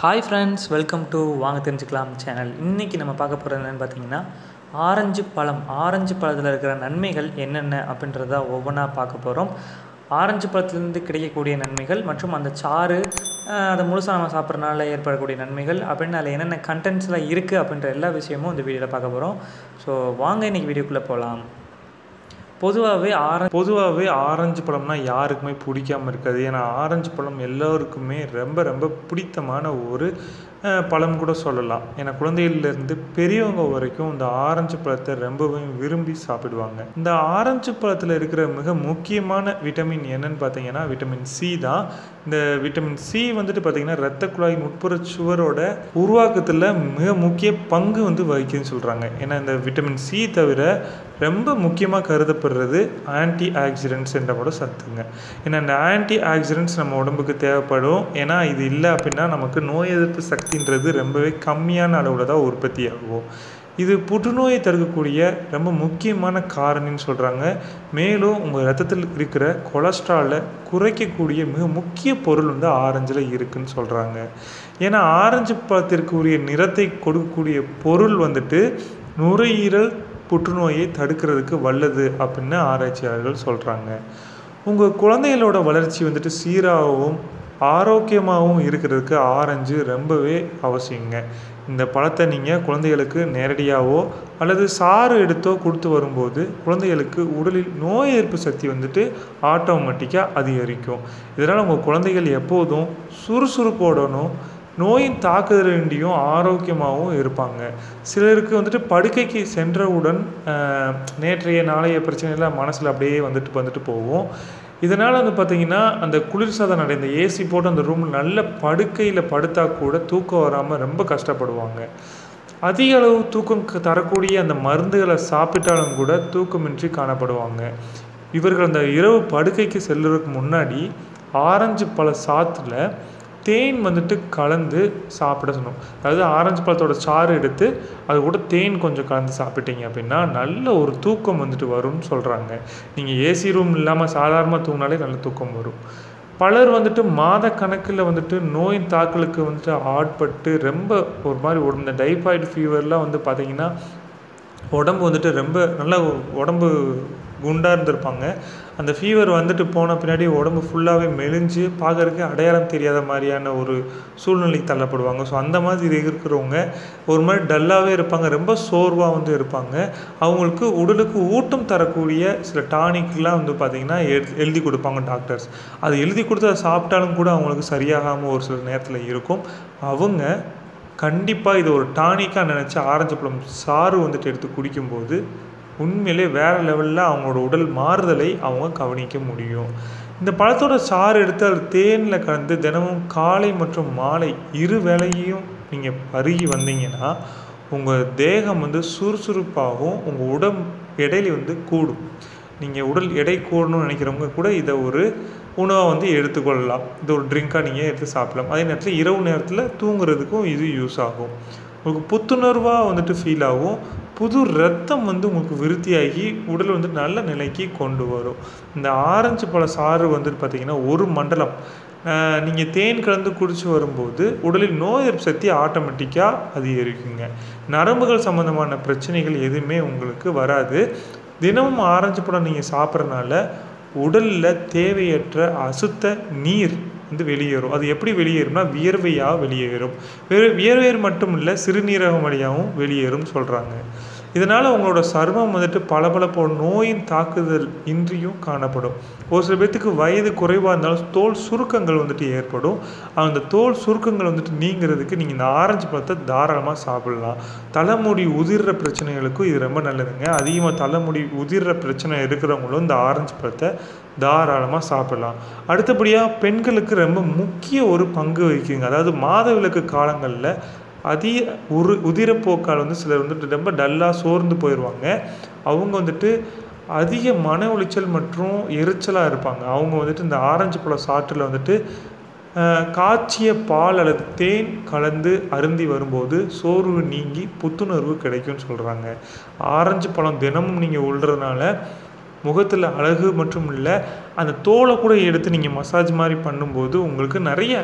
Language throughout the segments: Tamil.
ஹாய் ஃப்ரெண்ட்ஸ் வெல்கம் டு வாங்க தெரிஞ்சுக்கலாம் சேனல் இன்றைக்கி நம்ம பார்க்க போகிறது என்னென்னு பார்த்தீங்கன்னா ஆரஞ்சு பழம் ஆரஞ்சு பழத்தில் இருக்கிற நன்மைகள் என்னென்ன அப்படின்றத ஒவ்வொன்றா பார்க்க போகிறோம் ஆரஞ்சு பழத்துலேருந்து கிடைக்கக்கூடிய நன்மைகள் மற்றும் அந்த சாறு அஹ், அதை முழுசாக நம்ம சாப்பிட்றதுனால ஏற்படக்கூடிய நன்மைகள் அப்படின்னு அதில் என்னென்ன கண்டென்ட்ஸ்லாம் இருக்குது அப்படின்ற எல்லா விஷயமும் இந்த வீடியோவில் பார்க்க போகிறோம் ஸோ வாங்க இன்றைக்கி வீடியோக்குள்ளே போகலாம் பொதுவாகவே ஆர பொதுவாகவே ஆரஞ்சு பழம்னா யாருக்குமே பிடிக்காம இருக்காது ஏன்னா ஆரஞ்சு பழம் எல்லோருக்குமே ரொம்ப ரொம்ப பிடித்தமான ஒரு அஹ், பழம் கூட சொல்லலாம் ஏன்னா குழந்தைகள்லேருந்து பெரியவங்க வரைக்கும் இந்த ஆரஞ்சு பழத்தை ரொம்பவே விரும்பி சாப்பிடுவாங்க இந்த ஆரஞ்சு பழத்தில் இருக்கிற மிக முக்கியமான விட்டமின் என்னன்னு பார்த்தீங்கன்னா விட்டமின் சி தான் இந்த விட்டமின் சி வந்துட்டு பார்த்தீங்கன்னா இரத்த குழாயின் உட்புற சுவரோட உருவாக்கத்தில் மிக முக்கிய பங்கு வந்து வகிக்குதுன்னு சொல்கிறாங்க ஏன்னா இந்த விட்டமின் சி தவிர ரொம்ப முக்கியமாக கருதப்படுறது ஆன்டி ஆக்சிடென்ட்ஸ் என்ற கூட சத்துங்க ஏன்னா இந்த ஆன்டி ஆக்சிடென்ட்ஸ் நம்ம உடம்புக்கு தேவைப்படும் ஏன்னா இது இல்லை அப்படின்னா நமக்கு நோய் எதிர்ப்பு சக்தின்றது ரொம்பவே கம்மியான அளவில் தான் உற்பத்தி ஆகும் இது புற்றுநோயை தடுக்கக்கூடிய ரொம்ப முக்கியமான காரணின்னு சொல்கிறாங்க மேலும் உங்கள் ரத்தத்தில் இருக்கிற கொலஸ்ட்ராலை குறைக்கக்கூடிய மிக முக்கிய பொருள் வந்து ஆரஞ்சில் இருக்குன்னு சொல்கிறாங்க ஏன்னா ஆரஞ்சு பழத்திற்கு உரிய நிறத்தை கொடுக்கக்கூடிய பொருள் வந்துட்டு நுரையீரல் புற்றுநோயை தடுக்கிறதுக்கு வல்லது அப்படின்னு ஆராய்ச்சியாளர்கள் சொல்கிறாங்க உங்கள் குழந்தைகளோட வளர்ச்சி வந்துட்டு சீராகவும் ஆரோக்கியமாகவும் இருக்கிறதுக்கு ஆரஞ்சு ரொம்பவே அவசியங்க இந்த பழத்தை நீங்கள் குழந்தைகளுக்கு நேரடியாகவோ அல்லது சாறு எடுத்தோ கொடுத்து வரும்போது குழந்தைகளுக்கு உடலில் நோய் எதிர்ப்பு சக்தி வந்துட்டு ஆட்டோமேட்டிக்காக அதிகரிக்கும் இதனால் உங்கள் குழந்தைகள் எப்போதும் சுறுசுறுப்போடணும் நோயின் தாக்குதலின்றியும் ஆரோக்கியமாகவும் இருப்பாங்க சிலருக்கு வந்துட்டு படுக்கைக்கு சென்றவுடன் ஆஹ், நேற்றைய நாளைய பிரச்சனைலாம் மனசில் அப்படியே வந்துட்டு வந்துட்டு போகும் இதனால் வந்து பார்த்திங்கன்னா அந்த குளிர்சாதன அடை இந்த ஏசி போட்டு அந்த ரூம் நல்ல படுக்கையில் படுத்தா கூட தூக்கம் வராமல் ரொம்ப கஷ்டப்படுவாங்க அதிக அளவு தூக்கம் க- தரக்கூடிய அந்த மருந்துகளை சாப்பிட்டாலும் கூட தூக்கமின்றி காணப்படுவாங்க இவர்கள் அந்த இரவு படுக்கைக்கு செல்லுறதுக்கு முன்னாடி ஆரஞ்சு பழ சாத்தில் தேன் வந்துட்டு கலந்து சாப்பிட சொன்னோம் அதாவது ஆரஞ்சு பழத்தோட சாறு எடுத்து அது கூட தேன் கொஞ்சம் கலந்து சாப்பிட்டீங்க அப்படின்னா நல்ல ஒரு தூக்கம் வந்துட்டு வரும்னு சொல்கிறாங்க நீங்கள் ஏசி ரூம் இல்லாமல் சாதாரணமாக தூங்கினாலே நல்ல தூக்கம் வரும் பலர் வந்துட்டு மாத கணக்கில் வந்துட்டு நோயின் தாக்கலுக்கு வந்துட்டு ஆட்பட்டு ரொம்ப ஒரு மாதிரி உடம்பு இந்த டைஃபாய்டு ஃபீவர்லாம் வந்து பார்த்தீங்கன்னா உடம்பு வந்துட்டு ரொம்ப நல்ல உடம்பு குண்டாக இருந்திருப்பாங்க அந்த ஃபீவர் வந்துட்டு போன பின்னாடி உடம்பு ஃபுல்லாகவே மெலிஞ்சு பார்க்கறதுக்கு அடையாளம் தெரியாத மாதிரியான ஒரு சூழ்நிலைக்கு தள்ளப்படுவாங்க ஸோ அந்த மாதிரி இருக்கிறவங்க ஒரு மாதிரி டல்லாகவே இருப்பாங்க ரொம்ப சோர்வாக வந்து இருப்பாங்க அவங்களுக்கு உடலுக்கு ஊட்டம் தரக்கூடிய சில டானிக்லாம் வந்து பார்த்திங்கன்னா எழு- எழுதி கொடுப்பாங்க டாக்டர்ஸ் அது எழுதி கொடுத்து அதை சாப்பிட்டாலும் கூட அவங்களுக்கு சரியாகாமல் ஒரு சில நேரத்தில் இருக்கும் அவங்க கண்டிப்பாக இது ஒரு டானிக்காக நினச்சி ஆரஞ்சு பழம் சாறு வந்துட்டு எடுத்து குடிக்கும்போது உண்மையிலே வேறு லெவலில் அவங்களோட உடல் மாறுதலை அவங்க கவனிக்க முடியும் இந்த பழத்தோட சாறு எடுத்து அது தேனில் கலந்து தினமும் காலை மற்றும் மாலை இரு வேளையையும் நீங்கள் பருகி வந்தீங்கன்னா உங்கள் தேகம் வந்து சுறுசுறுப்பாகவும் உங்கள் உடம்பு எடையில வந்து கூடும் நீங்கள் உடல் எடை கூடணும்னு நினைக்கிறவங்க கூட இதை ஒரு உணவாக வந்து எடுத்துக்கொள்ளலாம் இது ஒரு ட்ரிங்காக நீங்கள் எடுத்து சாப்பிடலாம் அதே நேரத்தில் இரவு நேரத்தில் தூங்குறதுக்கும் இது யூஸ் ஆகும் உங்களுக்கு புத்துணர்வாக வந்துட்டு ஃபீல் ஆகும் புது ரத்தம் வந்து உங்களுக்கு விருத்தியாகி உடல் வந்து நல்ல நிலைக்கு கொண்டு வரும் இந்த ஆரஞ்சு பழ சாறு வந்துட்டு பார்த்தீங்கன்னா ஒரு மண்டலம் நீங்கள் தேன் கலந்து குடிச்சு வரும்போது உடலில் நோய் எதிர்ப்பு சக்தி ஆட்டோமேட்டிக்காக அதிகரிக்குங்க நரம்புகள் சம்மந்தமான பிரச்சனைகள் எதுவுமே உங்களுக்கு வராது தினமும் ஆரஞ்சு பழம் நீங்கள் சாப்பிட்றனால உடலில் தேவையற்ற அசுத்த நீர் வந்து வெளியேறும் அது எப்படி வெளியேறும்னா வியர்வையாக வெளியேறும் வெறும் வியர்வையர் மட்டும் இல்லை சிறுநீரகம் வழியாகவும் வெளியேறும் சொல்கிறாங்க இதனால் உங்களோட சருமம் வந்துட்டு பளபளப்போ நோயின் தாக்குதல் இன்றியும் காணப்படும் ஒரு சில பேர்த்துக்கு வயது குறைவாக இருந்தாலும் தோல் சுருக்கங்கள் வந்துட்டு ஏற்படும் அந்த தோல் சுருக்கங்கள் வந்துட்டு நீங்கிறதுக்கு நீங்கள் இந்த ஆரஞ்சு பழத்தை தாராளமாக சாப்பிடலாம் தலைமுடி உதிர்ற பிரச்சனைகளுக்கும் இது ரொம்ப நல்லதுங்க அதிகமாக தலைமுடி உதிர்ற பிரச்சனை இருக்கிறவங்களும் இந்த ஆரஞ்சு பழத்தை தாராளமாக சாப்பிடலாம் அடுத்தபடியாக பெண்களுக்கு ரொம்ப முக்கிய ஒரு பங்கு வகிக்குங்க அதாவது மாதவிலக்கு காலங்களில் அதிக உரு உதிரப்போக்கால் வந்து சிலர் வந்துட்டு ரொம்ப டல்லாக சோர்ந்து போயிடுவாங்க அவங்க வந்துட்டு அதிக மன உளைச்சல் மற்றும் எரிச்சலாக இருப்பாங்க அவங்க வந்துட்டு இந்த ஆரஞ்சு பழ சாற்றில் வந்துட்டு அஹ், காய்ச்சிய பால் அல்லது தேன் கலந்து அருந்தி வரும்போது சோர்வு நீங்கி புத்துணர்வு கிடைக்கும்னு சொல்கிறாங்க ஆரஞ்சு பழம் தினமும் நீங்கள் உள்றதுனால முகத்தில் அழகு மற்றும் இல்லை அந்த தோலை கூட எடுத்து நீங்கள் மசாஜ் மாதிரி பண்ணும்போது உங்களுக்கு நிறைய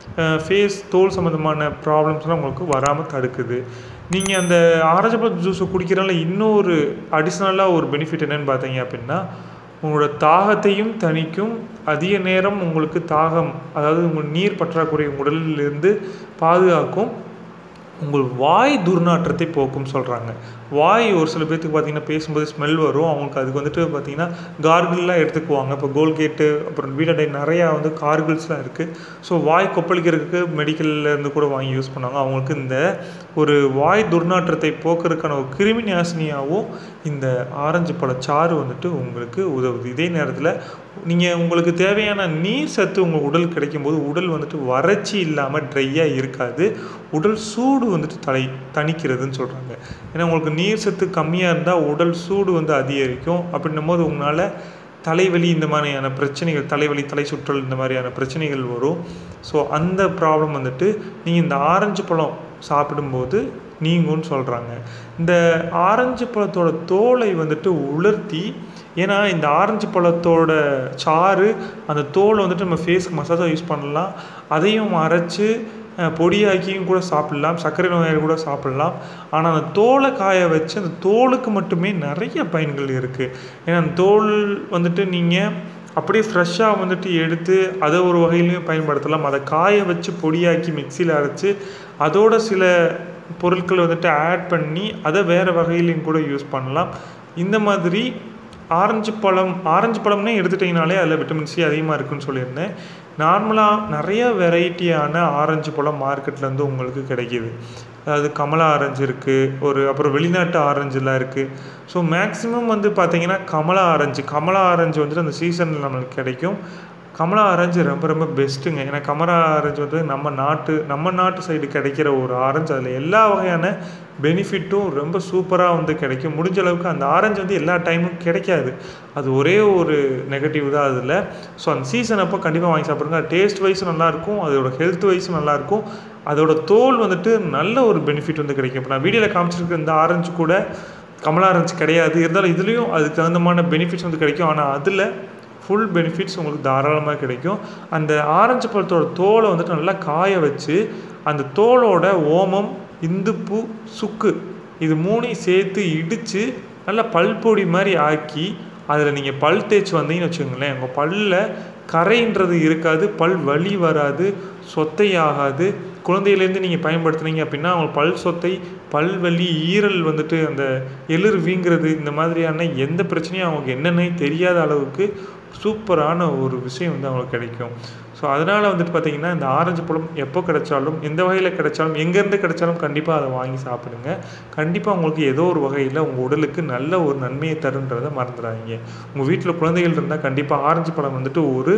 ஃபேஸ் தோல் சம்மந்தமான ப்ராப்ளம்ஸ்லாம் உங்களுக்கு வராமல் தடுக்குது நீங்கள் அந்த ஆரஞ்சு பழம் ஜூஸை குடிக்கிறனால இன்னொரு அடிஷ்னலாக ஒரு பெனிஃபிட் என்னென்னு பார்த்தீங்க அப்படின்னா உங்களோட தாகத்தையும் தணிக்கும் அதிக நேரம் உங்களுக்கு தாகம் அதாவது உங்கள் நீர் பற்றாக்குறை உங்கள் உடலிலிருந்து பாதுகாக்கும் உங்கள் வாய் துர்நாற்றத்தை போக்கும் சொல்கிறாங்க வாய் ஒரு சில பேர்த்துக்கு பார்த்தீங்கன்னா பேசும்போது ஸ்மெல் வரும் அவங்களுக்கு அதுக்கு வந்துட்டு பார்த்தீங்கன்னா கார்கிள்லாம் எடுத்துக்குவாங்க இப்போ கோல்கேட்டு அப்புறம் வீடடை நிறையா வந்து கார்கிள்ஸ்லாம் இருக்குது ஸோ வாய் கொப்பளிக்கிறதுக்கு மெடிக்கல்ல இருந்து கூட வாங்கி யூஸ் பண்ணாங்க அவங்களுக்கு இந்த ஒரு வாய் துர்நாற்றத்தை போக்குறதுக்கான ஒரு கிருமி நாசினியாகவும் இந்த ஆரஞ்சு பழச்சாறு வந்துட்டு உங்களுக்கு உதவுது இதே நேரத்தில் நீங்கள் உங்களுக்கு தேவையான நீர் சத்து உங்கள் உடல் கிடைக்கும்போது உடல் வந்துட்டு வறட்சி இல்லாமல் ட்ரையாக இருக்காது உடல் சூடு வந்துட்டு தலை தணிக்கிறதுன்னு சொல்கிறாங்க ஏன்னா உங்களுக்கு நீர் சத்து கம்மியாக இருந்தால் உடல் சூடு வந்து அதிகரிக்கும் அப்படின்னும் போது உங்களால் தலைவலி இந்த மாதிரியான பிரச்சனைகள் தலைவலி தலை சுற்றல் இந்த மாதிரியான பிரச்சனைகள் வரும் ஸோ அந்த ப்ராப்ளம் வந்துட்டு நீங்கள் இந்த ஆரஞ்சு பழம் சாப்பிடும்போது நீங்கும்னு சொல்கிறாங்க இந்த ஆரஞ்சு பழத்தோட தோலை வந்துட்டு உலர்த்தி ஏன்னா இந்த ஆரஞ்சு பழத்தோட சாறு அந்த தோலை வந்துட்டு நம்ம ஃபேஸ்க்கு மசாஜாக யூஸ் பண்ணலாம் அதையும் அரைச்சி அஹ், பொடியாக்கியும் கூட சாப்பிடலாம் சர்க்கரை நோயாளி கூட சாப்பிடலாம் ஆனால் அந்த தோலை காய வச்சு அந்த தோலுக்கு மட்டுமே நிறைய பயன்கள் இருக்குது ஏன்னா அந்த தோல் வந்துட்டு நீங்கள் அப்படியே ஃப்ரெஷ்ஷாக வந்துட்டு எடுத்து அதை ஒரு வகையிலையும் பயன்படுத்தலாம் அதை காய வச்சு பொடியாக்கி மிக்சியில் அரைச்சி அதோட சில பொருட்கள் வந்துட்டு ஆட் பண்ணி அதை வேறு வகையிலையும் கூட யூஸ் பண்ணலாம் இந்த மாதிரி ஆரஞ்சு பழம் ஆரஞ்சு பழம்னே எடுத்துட்டிங்கனாலே அதில் விட்டமின் சி அதிகமாக இருக்குன்னு சொல்லியிருந்தேன் நார்மலாக நிறைய வெரைட்டியான ஆரஞ்சு பழம் மார்க்கெட்டில் வந்து உங்களுக்கு கிடைக்கிது அதாவது கமலா ஆரஞ்சு இருக்குது ஒரு அப்புறம் வெளிநாட்டு ஆரஞ்சுலாம் இருக்குது ஸோ மேக்ஸிமம் வந்து பார்த்தீங்கன்னா கமலா ஆரஞ்சு கமலா ஆரஞ்சு வந்துட்டு அந்த சீசனில் நம்மளுக்கு கிடைக்கும் கமலா ஆரஞ்சு ரொம்ப ரொம்ப பெஸ்ட்டுங்க ஏன்னா கமலா ஆரஞ்சு வந்து நம்ம நாட்டு நம்ம நாட்டு சைடு கிடைக்கிற ஒரு ஆரஞ்சு அதில் எல்லா வகையான பெனிஃபிட்டும் ரொம்ப சூப்பராக வந்து கிடைக்கும் முடிஞ்ச அளவுக்கு அந்த ஆரஞ்சு வந்து எல்லா டைமும் கிடைக்காது அது ஒரே ஒரு நெகட்டிவ் தான் அதில் ஸோ அந்த சீசன் அப்போ கண்டிப்பாக வாங்கி சாப்பிடுங்க டேஸ்ட் வைஸும் நல்லாயிருக்கும் அதோட ஹெல்த் வைஸும் நல்லாயிருக்கும் அதோட தோல் வந்துட்டு நல்ல ஒரு பெனிஃபிட் வந்து கிடைக்கும் இப்போ நான் வீடியோவில் காமிச்சிருக்க இந்த ஆரஞ்சு கூட கமலா ஆரஞ்சு கிடையாது இருந்தாலும் இதுலேயும் அதுக்கு தகுந்தமான பெனிஃபிட்ஸ் வந்து கிடைக்கும் ஆனால் அதில் ஃபுல் பெனிஃபிட்ஸ் உங்களுக்கு தாராளமாக கிடைக்கும் அந்த ஆரஞ்சு பழத்தோட தோலை வந்துட்டு நல்லா காய வச்சு அந்த தோலோட ஓமம் இந்துப்பு சுக்கு இது மூணையும் சேர்த்து இடித்து நல்லா பல்பொடி மாதிரி ஆக்கி அதில் நீங்கள் பல் தேய்ச்சி வந்தீங்கன்னு வச்சுக்கோங்களேன் உங்கள் பல்லில் கரைன்றது இருக்காது பல் வலி வராது சொத்தை ஆகாது குழந்தையிலேருந்து நீங்கள் பயன்படுத்துனீங்க அப்படின்னா அவங்க பல் சொத்தை பல் வலி ஈரல் வந்துட்டு அந்த எளிர் வீங்கிறது இந்த மாதிரியான எந்த பிரச்சனையும் அவங்களுக்கு என்னன்னே தெரியாத அளவுக்கு சூப்பரான ஒரு விஷயம் வந்து அவங்களுக்கு கிடைக்கும் ஸோ அதனால் வந்துட்டு பார்த்தீங்கன்னா இந்த ஆரஞ்சு பழம் எப்போ கிடைச்சாலும் எந்த வகையில் கிடைச்சாலும் எங்கேருந்து கிடைச்சாலும் கண்டிப்பாக அதை வாங்கி சாப்பிடுங்க கண்டிப்பாக உங்களுக்கு ஏதோ ஒரு வகையில் உங்கள் உடலுக்கு நல்ல ஒரு நன்மையை தருன்றதை மறந்துடாதீங்க உங்கள் வீட்டில் குழந்தைகள் இருந்தால் கண்டிப்பாக ஆரஞ்சு பழம் வந்துட்டு ஒரு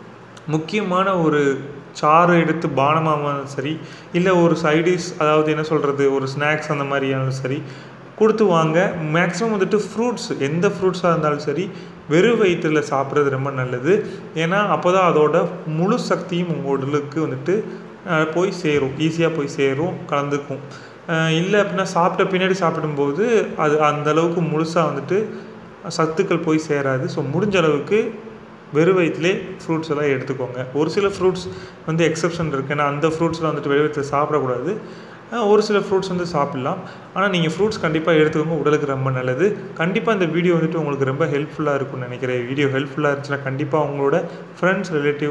முக்கியமான ஒரு சாறு எடுத்து பானமாக சரி இல்லை ஒரு சைடிஷ் அதாவது என்ன சொல்கிறது ஒரு ஸ்நாக்ஸ் அந்த மாதிரியானாலும் சரி கொடுத்து வாங்க மேக்ஸிமம் வந்துட்டு ஃப்ரூட்ஸ் எந்த ஃப்ரூட்ஸாக இருந்தாலும் சரி வெறும் வயிற்றில் சாப்பிட்றது ரொம்ப நல்லது ஏன்னா அப்போ தான் அதோட முழு சக்தியும் உங்கள் உடலுக்கு வந்துட்டு அஹ், போய் சேரும் ஈஸியாக போய் சேரும் கலந்துக்கும் அஹ், இல்லை அப்படின்னா சாப்பிட்ட பின்னாடி சாப்பிடும்போது அது அந்த அளவுக்கு முழுசாக வந்துட்டு சத்துக்கள் போய் சேராது ஸோ முடிஞ்ச அளவுக்கு வெறும் வயிற்றுலே ஃப்ரூட்ஸ் எல்லாம் எடுத்துக்கோங்க ஒரு சில ஃப்ரூட்ஸ் வந்து எக்ஸப்ஷன் இருக்குது ஏன்னா அந்த ஃப்ரூட்ஸ்லாம் வந்துட்டு வெறும் வயிற்றில் சாப்பிடக்கூடாது அஹ் ஒரு சில ஃப்ரூட்ஸ் வந்து சாப்பிட்லாம் ஆனால் நீங்கள் ஃப்ரூட்ஸ் கண்டிப்பாக எடுத்துக்கோங்க உடலுக்கு ரொம்ப நல்லது கண்டிப்பாக இந்த வீடியோ வந்துட்டு உங்களுக்கு ரொம்ப ஹெல்ப்ஃபுல்லாக இருக்கும்னு நினைக்கிறேன் வீடியோ ஹெல்ப்ஃபுல்லாக இருந்துச்சுன்னா கண்டிப்பாக உங்களோட ஃப்ரெண்ட்ஸ் ரிலேட்டிவ்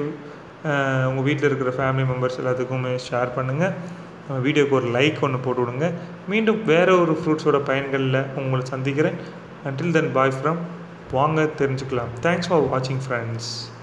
உங்கள் வீட்டில் இருக்கிற ஃபேமிலி மெம்பர்ஸ் எல்லாத்துக்குமே ஷேர் பண்ணுங்கள் வீடியோக்கு ஒரு லைக் ஒன்று போட்டு விடுங்க மீண்டும் வேறு ஒரு ஃப்ரூட்ஸோட பயன்களில் உங்களை சந்திக்கிறேன் until தென் பாய் ஃப்ரம் வாங்க தெரிஞ்சுக்கலாம் தேங்க்ஸ் ஃபார் வாட்சிங் ஃப்ரெண்ட்ஸ்